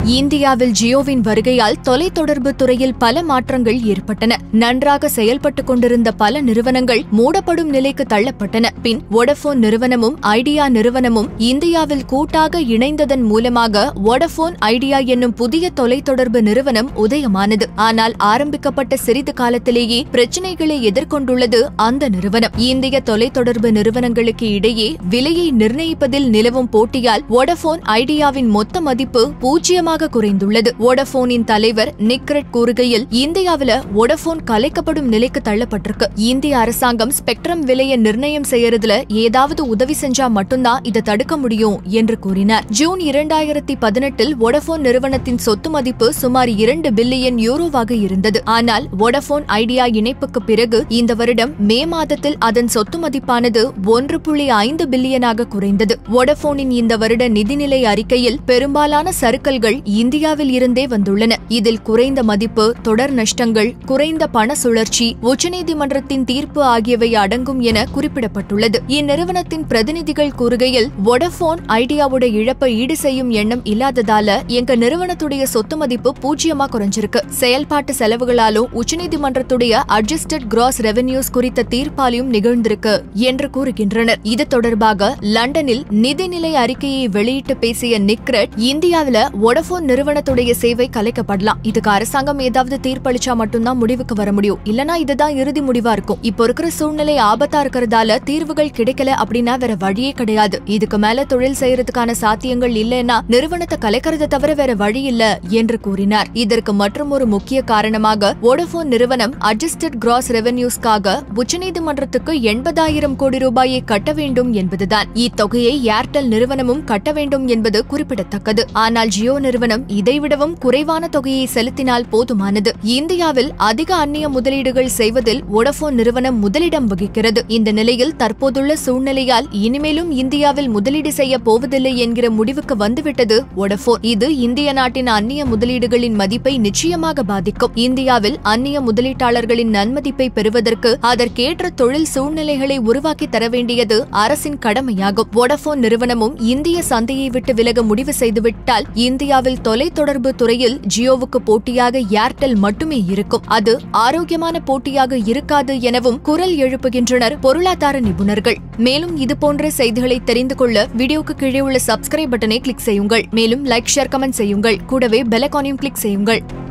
இந்தியாவில் ஜியோவின் வருகையால் தொலைத்தொடர்பு துறையில் பல மாற்றங்கள் ஏற்பட்டன நன்றாக செயல்பட்டுக் கொண்டிருந்த பல நிறுவனங்கள் மூடப்படும் நிலைக்கு தள்ளப்பட்டன பின் வோடபோன் நிறுவனமும் ஐடியா நிறுவனமும் இந்தியாவில் கூட்டாக இணைந்ததன் மூலமாக வோடபோன் ஐடியா என்னும் புதிய தொலைத்தொடர்பு நிறுவனம் உதயமானது ஆனால் ஆரம்பிக்கப்பட்ட சிறிது காலத்திலேயே பிரச்சினைகளை எதிர்கொண்டுள்ளது அந்த நிறுவனம் இந்திய தொலைத்தொடர்பு நிறுவனங்களுக்கு இடையே விலையை நிர்ணயிப்பதில் நிலவும் போட்டியால் வோடபோன் ஐடியாவின் மொத்த மதிப்பு பூஜ்ஜியமாக குறைந்துள்ளது வோடபோனின் தலைவர் நிக்ரெட் கூறுகையில் இந்தியாவில வோடபோன் கலைக்கப்படும் நிலைக்கு தள்ளப்பட்டிருக்கு இந்திய அரசாங்கம் ஸ்பெக்ட்ரம் விலையை நிர்ணயம் செய்யறதுல ஏதாவது உதவி செஞ்சா மட்டும்தான் இதை தடுக்க முடியும் என்று கூறினார் ஜூன் இரண்டாயிரத்தி பதினெட்டில் வோடபோன் நிறுவனத்தின் சொத்து மதிப்பு சுமார் இரண்டு பில்லியன் யூரோவாக இருந்தது ஆனால் வோடபோன் ஐடியா இணைப்புக்கு பிறகு இந்த வருடம் மே மாதத்தில் அதன் சொத்து மதிப்பானது ஒன்று புள்ளி ஐந்து பில்லியனாக குறைந்தது வோடபோனின் இந்த வருட நிதிநிலை அறிக்கையில் பெரும்பாலான சறுக்கல்கள் இந்தியாவில் இருந்தே வந்துள்ளன இதில் குறைந்த மதிப்பு தொடர் நஷ்டங்கள் குறைந்த பண சுழற்சி உச்சநீதிமன்றத்தின் தீர்ப்பு ஆகியவை அடங்கும் என குறிப்பிடப்பட்டுள்ளது இந்நிறுவனத்தின் பிரதிநிதிகள் கூறுகையில் வோடபோன் ஐடியாவோட இழப்பை ஈடு செய்யும் எண்ணம் இல்லாததால எங்க நிறுவனத்துடைய சொத்து மதிப்பு பூஜ்ஜியமா குறைஞ்சிருக்கு செயல்பாட்டு செலவுகளாலும் உச்சநீதிமன்றத்துடைய அட்ஜஸ்டட் கிராஸ் ரெவென்யூஸ் குறித்த தீர்ப்பாலையும் நிகழ்ந்திருக்கு என்று கூறுகின்றனர் இது தொடர்பாக லண்டனில் நிதிநிலை அறிக்கையை வெளியிட்டு பேசிய நிக்ரெட் இந்தியாவில வோடபோன் நிறுவனத்துடைய சேவை கலைக்கப்படலாம் இதுக்கு அரசாங்கம் ஏதாவது தீர்ப்பளிச்சா மட்டும்தான் முடிவுக்கு வர முடியும் இல்லனா இதுதான் இறுதி முடிவா இருக்கும் இப்போ இருக்கிற சூழ்நிலை ஆபத்தா இருக்கிறதால தீர்வுகள் கிடைக்கல அப்படின்னா வேற வழியே கிடையாது இதுக்கு மேல தொழில் செய்யறதுக்கான சாத்தியங்கள் இல்லைன்னா நிறுவனத்தை கலைக்கிறத தவிர வேற வழி இல்ல என்று கூறினார் இதற்கு மற்றும் ஒரு முக்கிய காரணமாக வோடபோன் நிறுவனம் அட்ஜஸ்டட் கிராஸ் ரெவென்யூஸ்க்காக உச்சநீதிமன்றத்துக்கு எண்பதாயிரம் கோடி ரூபாயை கட்ட வேண்டும் என்பதுதான் இத்தொகையை ஏர்டெல் நிறுவனமும் கட்ட வேண்டும் என்பது குறிப்பிடத்தக்கது ஆனால் ஜியோ நிறுவனம் இதைவிடவும் குறைவான தொகையை செலுத்தினால் போதுமானது இந்தியாவில் அதிக அந்நிய முதலீடுகள் செய்வதில் வோடபோன் நிறுவனம் முதலிடம் வகிக்கிறது இந்த நிலையில் தற்போதுள்ள சூழ்நிலையால் இனிமேலும் இந்தியாவில் முதலீடு செய்ய போவதில்லை என்கிற முடிவுக்கு வந்துவிட்டது வோடபோன் இது இந்திய நாட்டின் அந்நிய முதலீடுகளின் மதிப்பை நிச்சயமாக பாதிக்கும் இந்தியாவில் அந்நிய முதலீட்டாளர்களின் நன்மதிப்பை பெறுவதற்கு அதற்கேற்ற தொழில் சூழ்நிலைகளை உருவாக்கி தர வேண்டியது அரசின் கடமையாகும் வோடபோன் நிறுவனமும் இந்திய சந்தையை விட்டு விலக முடிவு செய்துவிட்டால் இந்தியாவில் தொலைத்தொடர்பு துறையில் ஜியோவுக்கு போட்டியாக ஏர்டெல் மட்டுமே இருக்கும் அது ஆரோக்கியமான போட்டியாக இருக்காது எனவும் குரல் எழுப்புகின்றனர் பொருளாதார நிபுணர்கள் மேலும் இதுபோன்ற செய்திகளை தெரிந்து கொள்ள வீடியோக்கு கீழே உள்ள சப்ஸ்கிரைப் பட்டனை கிளிக் செய்யுங்கள் மேலும் லைக் ஷேர் கமெண்ட் செய்யுங்கள் கூடவே பெல் ஐகானையும் கிளிக் செய்யுங்கள்